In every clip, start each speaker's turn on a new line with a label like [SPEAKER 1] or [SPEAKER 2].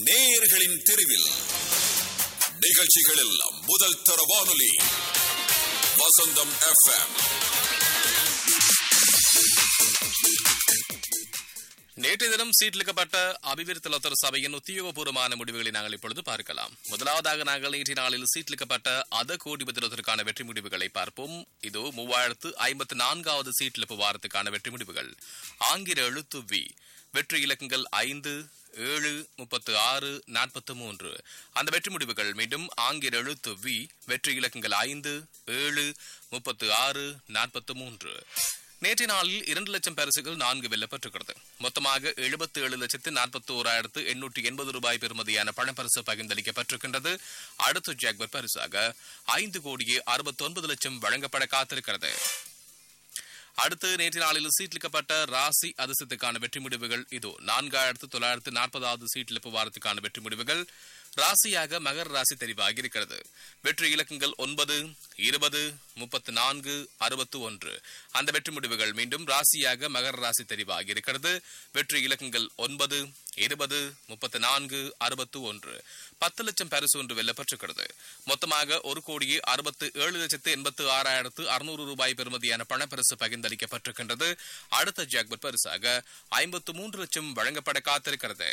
[SPEAKER 1] நேயர்களின் தெருவில் நிகழ்ச்சிகளில் முதல் தர வானொலி வசந்தம் எஃப்எம்
[SPEAKER 2] நேற்றைய தினம் சீட்லிக்கப்பட்ட அபிவிருத்தி லத்தர் சபையின் உத்தியோகபூர்வமான முடிவுகளை நாங்கள் இப்பொழுது பார்க்கலாம் முதலாவதாக நாங்கள் நேற்றைய நாளில் சீட்லிக்கப்பட்ட அத கோடிபத்திரத்திற்கான வெற்றி முடிவுகளை பார்ப்போம் இது மூவாயிரத்து ஐம்பத்து நான்காவது சீட்லிப்பு வாரத்துக்கான வெற்றி முடிவுகள் ஆங்கில எழுத்து வி வெற்றி இலக்கங்கள் ஐந்து ஏழு முப்பத்து ஆறு நாற்பத்து மூன்று அந்த வெற்றி முடிவுகள் மீண்டும் ஆங்கில எழுத்து வி வெற்றி இலக்கங்கள் ஐந்து ஏழு முப்பத்து ஆறு நாற்பத்து மூன்று நேற்றைய நாளில் இரண்டு லட்சம் பரிசுகள் நான்கு வெல்லப்பட்டிருக்கிறது மொத்தமாக எழுபத்தி ஏழு லட்சத்து நாற்பத்தி ஓராயிரத்து எண்ணூற்றி எண்பது ரூபாய் பெறுமதியான பணப்பரிசு பகிர்ந்தளிக்கப்பட்டிருக்கின்றது அடுத்த ஜாக்பர் பரிசாக ஐந்து கோடியே அறுபத்தி ஒன்பது லட்சம் வழங்கப்பட காத்திருக்கிறது அடுத்து நேற்று நாளில் சீட்லிக்கப்பட்ட ராசி அதிர்ஷ்டத்துக்கான வெற்றி முடிவுகள் இதோ நான்காயிரத்து தொள்ளாயிரத்து நாற்பதாவது சீட்லிப்பு வாரத்துக்கான வெற்றி முடிவுகள் ராசியாக மகர ராசி தெரிவாகி இருக்கிறது வெற்றி இலக்கங்கள் ஒன்பது இருபது முப்பத்து நான்கு அறுபத்து ஒன்று அந்த வெற்றி முடிவுகள் மீண்டும் ராசியாக மகர ராசி தெரிவாகி இருக்கிறது வெற்றி இலக்கங்கள் ஒன்பது இருபது முப்பத்து நான்கு அறுபத்து ஒன்று பத்து லட்சம் பரிசு ஒன்று வெல்லப்பட்டிருக்கிறது மொத்தமாக ஒரு கோடியே அறுபத்து ஏழு லட்சத்து எண்பத்து ஆறாயிரத்து அறுநூறு ரூபாய் பெறுமதியான பணப்பரிசு பகிர்ந்தளிக்கப்பட்டிருக்கின்றது அடுத்த ஜாக்பட் பரிசாக ஐம்பத்து மூன்று லட்சம் வழங்கப்பட காத்திருக்கிறது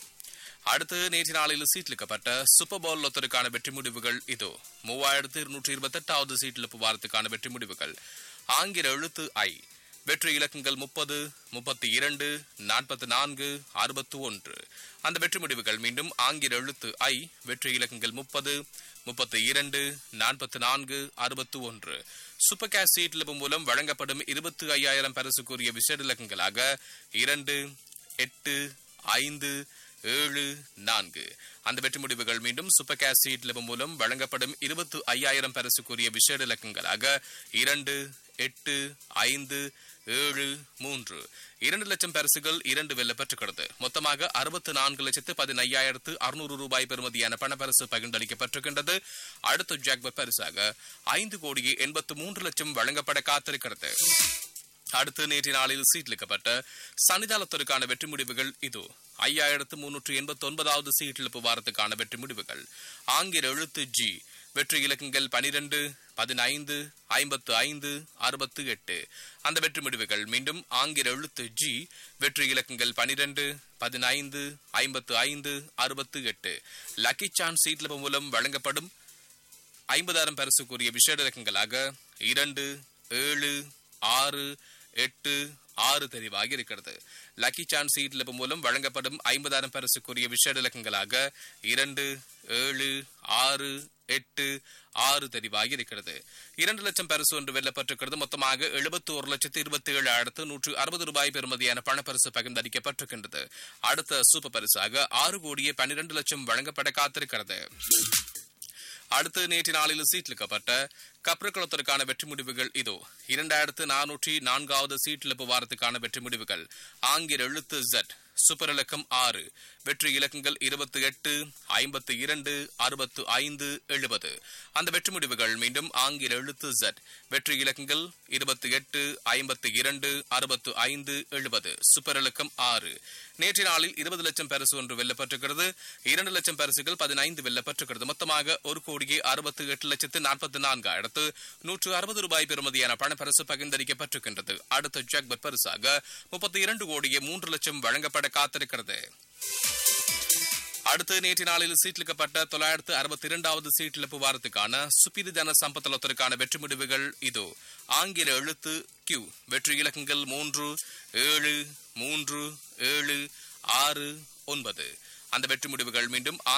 [SPEAKER 2] அடுத்து நேற்று நாளில் சீட்லிக்கப்பட்ட சூப்பர் பவுல் லொத்தருக்கான வெற்றி முடிவுகள் இதோ மூவாயிரத்து இருநூற்றி இருபத்தி எட்டாவது சீட்டிழப்பு வாரத்துக்கான வெற்றி முடிவுகள் ஆங்கில எழுத்து ஐ வெற்றி இலக்கங்கள் முப்பது முப்பத்தி இரண்டு நாற்பத்தி நான்கு அறுபத்து ஒன்று அந்த வெற்றி முடிவுகள் மீண்டும் ஆங்கில எழுத்து ஐ வெற்றி இலக்கங்கள் முப்பது முப்பத்தி இரண்டு நாற்பத்தி நான்கு அறுபத்து ஒன்று சூப்பர் கேஷ் சீட்லிப்பு மூலம் வழங்கப்படும் இருபத்தி ஐயாயிரம் பரிசுக்குரிய விசேட இலக்கங்களாக இரண்டு எட்டு ஐந்து ஏழு நான்கு அந்த வெற்றி முடிவுகள் மீண்டும் சூப்பர் கேஷ் சீட் லெவல் மூலம் வழங்கப்படும் இருபத்து ஐயாயிரம் பரிசுக்குரிய விசேட இலக்கங்களாக இரண்டு எட்டு ஐந்து ஏழு மூன்று இரண்டு லட்சம் பரிசுகள் இரண்டு வெல்ல பெற்றுக்கிறது மொத்தமாக அறுபத்து நான்கு லட்சத்து பதினையாயிரத்து அறுநூறு ரூபாய் பெறுமதியான பணப்பரிசு பகிர்ந்தளிக்கப்பட்டிருக்கின்றது அடுத்த ஜாக்பர் பரிசாக ஐந்து கோடியே எண்பத்து மூன்று லட்சம் வழங்கப்பட காத்திருக்கிறது அடுத்து நேற்று நாளில் சீட்லிக்கப்பட்ட சன்னிதானத்திற்கான வெற்றி முடிவுகள் இது ஐயாயிரத்து முன்னூற்று எண்பத்தி ஒன்பதாவது சீட்டிழப்பு வாரத்துக்கான வெற்றி முடிவுகள் ஆங்கில எழுத்து ஜி வெற்றி இலக்கங்கள் பனிரெண்டு பதினைந்து ஐம்பத்து ஐந்து அறுபத்து எட்டு அந்த வெற்றி முடிவுகள் மீண்டும் ஆங்கில எழுத்து ஜி வெற்றி இலக்கங்கள் பனிரெண்டு பதினைந்து ஐம்பத்து ஐந்து அறுபத்து எட்டு லக்கி சான்ஸ் சீட்லப்பு மூலம் வழங்கப்படும் ஐம்பதாயிரம் பரிசுக்குரிய விசேட இலக்கங்களாக இரண்டு ஏழு ஆறு எட்டு ஆறு தெரிவாகி இருக்கிறது லக்கி சான்ஸ் சீட்லப்பு மூலம் வழங்கப்படும் ஐம்பதாயிரம் பரிசுக்குரிய விசேட இலக்கங்களாக இரண்டு ஏழு ஆறு எட்டு ஆறு தெரிவாகி இருக்கிறது இரண்டு லட்சம் பரிசு ஒன்று வெல்லப்பட்டிருக்கிறது மொத்தமாக எழுபத்தி ஒரு லட்சத்து இருபத்தி ஏழு அடுத்து நூற்று அறுபது ரூபாய் பெறுமதியான பணப்பரிசு பகிர்ந்தளிக்கப்பட்டிருக்கின்றது அடுத்த சூப்பர் பரிசாக ஆறு கோடியே பன்னிரண்டு லட்சம் வழங்கப்பட காத்திருக்கிறது அடுத்து நேற்று நாளில் சீட்லிக்கப்பட்ட கப்ரகுளத்திற்கான வெற்றி முடிவுகள் இதோ இரண்டாயிரத்து நானூற்றி நான்காவது சீட்டிழப்பு வாரத்துக்கான வெற்றி முடிவுகள் ஆங்கில எழுத்து ஜெட் சூப்பர் இலக்கம் ஆறு வெற்றி இலக்கங்கள் இருபத்தி எட்டு ஐம்பத்தி இரண்டு அறுபத்து ஐந்து எழுபது அந்த வெற்றி முடிவுகள் மீண்டும் ஆங்கில எழுத்து ஜெட் வெற்றி இலக்கங்கள் இருபத்தி எட்டு ஐம்பத்தி இரண்டு அறுபத்து ஐந்து எழுபது சூப்பர் இலக்கம் ஆறு நேற்று நாளில் இருபது லட்சம் பரிசு ஒன்று வெல்லப்பட்டிருக்கிறது இரண்டு லட்சம் பரிசுகள் பதினைந்து வெல்லப்பட்டிருக்கிறது மொத்தமாக ஒரு கோடியே அறுபத்தி எட்டு லட்சத்து நாற்பத்தி நான்காயிரத்து நூற்று அறுபது ரூபாய் பெறுமதியான பணப்பரிசு பகிர்ந்தளிக்கப்பட்டிருக்கின்றது அடுத்த ஜாக்பர் பரிசாக முப்பத்தி இரண்டு கோடியே மூன்று லட்சம் வழங்கப்பட காத்திருக்கிறது அடுத்து நேற்று நாளில் சீட்லிக்கப்பட்ட தொள்ளாயிரத்து அறுபத்தி இரண்டாவது சீட்டிழப்பு வாரத்துக்கான சுப்பிரி ஜன சம்பத்தலத்திற்கான வெற்றி முடிவுகள் இதோ ஆங்கில எழுத்து கியூ வெற்றி இலக்கங்கள் மூன்று ஏழு மூன்று ஏழு ஆறு ஒன்பது அந்த வெற்றி முடிவுகள் மீண்டும்